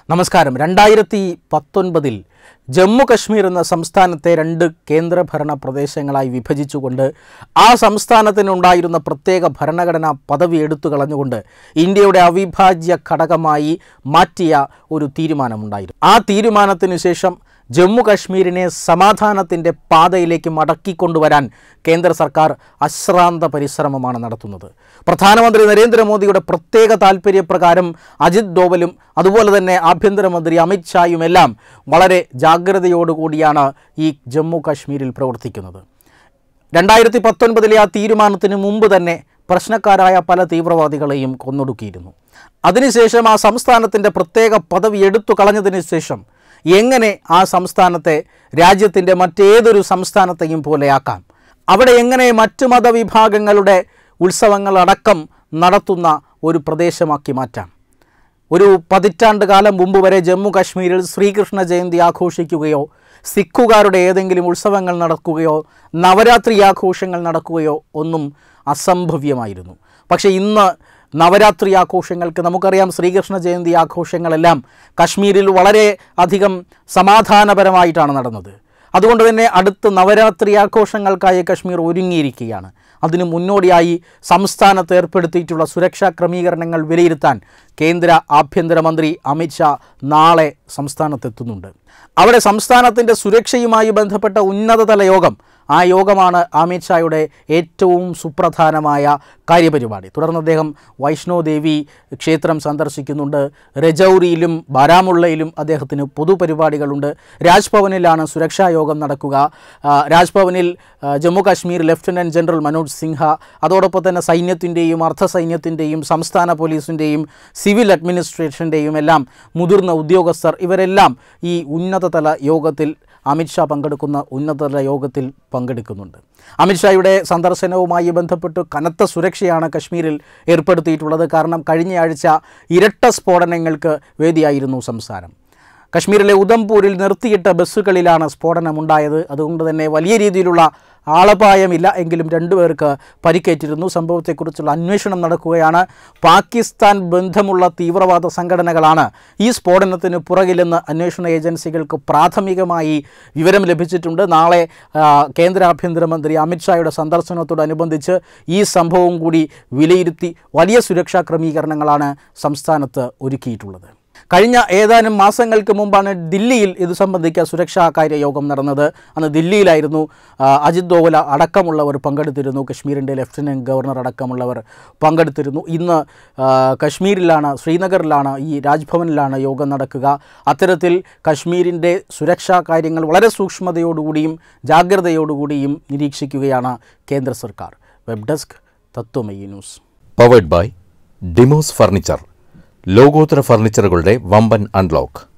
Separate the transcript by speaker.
Speaker 1: നമസ്കാരം രണ്ടായിരത്തി പത്തൊൻപതിൽ ജമ്മു കശ്മീർ എന്ന സംസ്ഥാനത്തെ രണ്ട് കേന്ദ്രഭരണ പ്രദേശങ്ങളായി വിഭജിച്ചുകൊണ്ട് ആ സംസ്ഥാനത്തിനുണ്ടായിരുന്ന പ്രത്യേക ഭരണഘടനാ പദവി എടുത്തു കളഞ്ഞുകൊണ്ട് ഇന്ത്യയുടെ അവിഭാജ്യ ഘടകമായി മാറ്റിയ ഒരു തീരുമാനമുണ്ടായിരുന്നു ആ തീരുമാനത്തിനു ശേഷം ജമ്മു കശ്മീരിനെ സമാധാനത്തിൻ്റെ പാതയിലേക്ക് മടക്കിക്കൊണ്ടുവരാൻ കേന്ദ്ര സർക്കാർ അശ്രാന്ത പരിശ്രമമാണ് നടത്തുന്നത് പ്രധാനമന്ത്രി നരേന്ദ്രമോദിയുടെ പ്രത്യേക താൽപ്പര്യപ്രകാരം അജിത് ഡോവലും അതുപോലെ തന്നെ ആഭ്യന്തരമന്ത്രി അമിത് ഷായുമെല്ലാം വളരെ ജാഗ്രതയോടുകൂടിയാണ് ഈ ജമ്മു കശ്മീരിൽ പ്രവർത്തിക്കുന്നത് രണ്ടായിരത്തി പത്തൊൻപതിലെ ആ തീരുമാനത്തിന് മുമ്പ് തന്നെ പ്രശ്നക്കാരായ പല തീവ്രവാദികളെയും കൊന്നൊടുക്കിയിരുന്നു അതിനുശേഷം ആ സംസ്ഥാനത്തിൻ്റെ പ്രത്യേക പദവി എടുത്തു കളഞ്ഞതിന് ശേഷം എങ്ങനെ ആ സംസ്ഥാനത്തെ രാജ്യത്തിൻ്റെ മറ്റേതൊരു സംസ്ഥാനത്തെയും പോലെയാക്കാം അവിടെ എങ്ങനെ മറ്റു മതവിഭാഗങ്ങളുടെ ഉത്സവങ്ങളടക്കം നടത്തുന്ന ഒരു പ്രദേശമാക്കി മാറ്റാം ഒരു പതിറ്റാണ്ട് കാലം മുമ്പ് വരെ ജമ്മു കാശ്മീരിൽ ശ്രീകൃഷ്ണ ജയന്തി ആഘോഷിക്കുകയോ സിഖുകാരുടെ ഏതെങ്കിലും ഉത്സവങ്ങൾ നടക്കുകയോ നവരാത്രി ആഘോഷങ്ങൾ നടക്കുകയോ ഒന്നും അസംഭവ്യമായിരുന്നു പക്ഷേ ഇന്ന് നവരാത്രി ആഘോഷങ്ങൾക്ക് നമുക്കറിയാം ശ്രീകൃഷ്ണ ജയന്തി ആഘോഷങ്ങളെല്ലാം കശ്മീരിൽ വളരെ അധികം സമാധാനപരമായിട്ടാണ് നടന്നത് അതുകൊണ്ട് തന്നെ അടുത്ത നവരാത്രി ആഘോഷങ്ങൾക്കായി കശ്മീർ ഒരുങ്ങിയിരിക്കുകയാണ് അതിനു മുന്നോടിയായി സംസ്ഥാനത്ത് ഏർപ്പെടുത്തിയിട്ടുള്ള സുരക്ഷാ ക്രമീകരണങ്ങൾ വിലയിരുത്താൻ കേന്ദ്ര ആഭ്യന്തരമന്ത്രി അമിത്ഷാ നാളെ സംസ്ഥാനത്തെത്തുന്നുണ്ട് അവിടെ സംസ്ഥാനത്തിൻ്റെ സുരക്ഷയുമായി ബന്ധപ്പെട്ട ഉന്നതതല യോഗം ആ യോഗമാണ് അമിത്ഷായുടെ ഏറ്റവും സുപ്രധാനമായ കാര്യപരിപാടി തുടർന്ന് അദ്ദേഹം വൈഷ്ണോദേവി ക്ഷേത്രം സന്ദർശിക്കുന്നുണ്ട് രജൗരിയിലും ബാരാമുള്ളയിലും അദ്ദേഹത്തിന് പൊതുപരിപാടികളുണ്ട് രാജ്ഭവനിലാണ് സുരക്ഷാ യോഗം നടക്കുക ആ, രാജ്ഭവനിൽ ആ, ജമ്മു കാശ്മീർ ലഫ്റ്റനൻറ്റ് ജനറൽ മനോജ് സിൻഹ അതോടൊപ്പം തന്നെ സൈന്യത്തിൻ്റെയും അർദ്ധസൈന്യത്തിൻ്റെയും സംസ്ഥാന പോലീസിൻ്റെയും സിവിൽ അഡ്മിനിസ്ട്രേഷൻ്റെയും എല്ലാം മുതിർന്ന ഉദ്യോഗസ്ഥർ ഇവരെല്ലാം ഈ ഉന്നതതല യോഗത്തിൽ അമിത്ഷാ പങ്കെടുക്കുന്ന ഉന്നതതല യോഗത്തിൽ പങ്കെടുക്കുന്നുണ്ട് അമിത്ഷായുടെ സന്ദർശനവുമായി ബന്ധപ്പെട്ട് കനത്ത സുരക്ഷയാണ് കശ്മീരിൽ ഏർപ്പെടുത്തിയിട്ടുള്ളത് കാരണം കഴിഞ്ഞയാഴ്ച ഇരട്ട സ്ഫോടനങ്ങൾക്ക് വേദിയായിരുന്നു സംസ്ഥാനം കശ്മീരിലെ ഉദംപൂരിൽ നിർത്തിയിട്ട ബസ്സുകളിലാണ് സ്ഫോടനമുണ്ടായത് അതുകൊണ്ട് തന്നെ വലിയ രീതിയിലുള്ള ആളപായമില്ല എങ്കിലും രണ്ടുപേർക്ക് പരിക്കേറ്റിരുന്നു സംഭവത്തെക്കുറിച്ചുള്ള അന്വേഷണം നടക്കുകയാണ് പാകിസ്ഥാൻ ബന്ധമുള്ള തീവ്രവാദ സംഘടനകളാണ് ഈ സ്ഫോടനത്തിന് പുറകിലെന്ന് അന്വേഷണ ഏജൻസികൾക്ക് പ്രാഥമികമായി വിവരം ലഭിച്ചിട്ടുണ്ട് നാളെ ആ, കേന്ദ്ര ആഭ്യന്തരമന്ത്രി അമിത്ഷായുടെ സന്ദർശനത്തോടനുബന്ധിച്ച് ഈ സംഭവം കൂടി വിലയിരുത്തി വലിയ സുരക്ഷാ ക്രമീകരണങ്ങളാണ് സംസ്ഥാനത്ത് ഒരുക്കിയിട്ടുള്ളത് കഴിഞ്ഞ ഏതാനും മാസങ്ങൾക്ക് മുമ്പാണ് ദില്ലിയിൽ ഇത് സംബന്ധിച്ച സുരക്ഷാ കാര്യ യോഗം നടന്നത് അന്ന് ദില്ലിയിലായിരുന്നു ആ, അജിത് ദോവല അടക്കമുള്ളവർ പങ്കെടുത്തിരുന്നു കശ്മീരിൻ്റെ ലഫ്റ്റനൻറ്റ് ഗവർണർ അടക്കമുള്ളവർ പങ്കെടുത്തിരുന്നു ഇന്ന് ആ, കശ്മീരിലാണ് ശ്രീനഗറിലാണ് ഈ രാജ്ഭവനിലാണ് യോഗം നടക്കുക അത്തരത്തിൽ കശ്മീരിൻ്റെ സുരക്ഷാ കാര്യങ്ങൾ വളരെ സൂക്ഷ്മതയോടുകൂടിയും ജാഗ്രതയോടുകൂടിയും നിരീക്ഷിക്കുകയാണ് കേന്ദ്ര സർക്കാർ web desk Tatwamayi news
Speaker 2: powered by Dimos furniture ലോകോത്തര ഫർണിച്ചറുകളുടെ വമ്പൻ അൺലോക്ക്